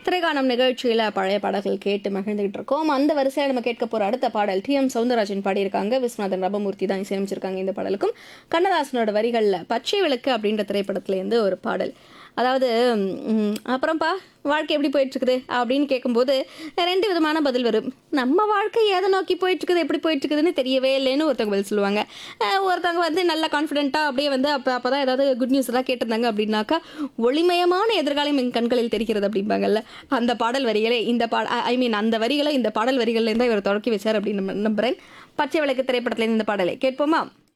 திரைக்காணம் நிகழ்ச்சியில் பழைய பாடல்கள் கேட்டு மகிழ்ந்துகிட்டு இருக்கோம் அந்த வரிசையில் நம்ம கேட்க போகிற அடுத்த பாடல் டி எம் சவுந்தரராஜன் பாடியிருக்காங்க விஸ்வநாதன் ரபமூர்த்தி தான் இசையமைச்சிருக்காங்க இந்த பாடலுக்கும் கண்ணதாசனோட வரிகளில் பச்சை விளக்கு அப்படின்ற திரைப்படத்துலேருந்து ஒரு பாடல் அதாவது ம், அப்புறம்ப்பா வாழ்க்கை எப்படி போயிட்டு இருக்குது அப்படின்னு கேட்கும்போது ரெண்டு விதமான பதில் வரும் நம்ம வாழ்க்கை எதை நோக்கி போயிட்டு இருக்குது எப்படி போயிட்டு இருக்குதுன்னு தெரியவே இல்லைன்னு ஒருத்தவங்க பதில் சொல்லுவாங்க அஹ், ஒருத்தவங்க வந்து நல்ல கான்ஃபிடென்ட்டாக அப்படியே வந்து அப்போ அப்போ தான் ஏதாவது குட் நியூஸ் எல்லாம் கேட்டிருந்தாங்க அப்படின்னாக்கா ஒளிமயமான எதிர்காலம் என் கண்களில் தெரிகிறது அப்படிம்பாங்கல்ல அந்த பாடல் வரிகளே இந்த பாட ஐ மீன் அந்த வரிகளை இந்த பாடல் வரிகள்லேருந்து இவர் தொடக்கி வச்சார் அப்படின்னு நம்ம நம்புறேன் பச்சை விளக்கு திரைப்படத்துல இந்த பாடலை கேட்போமா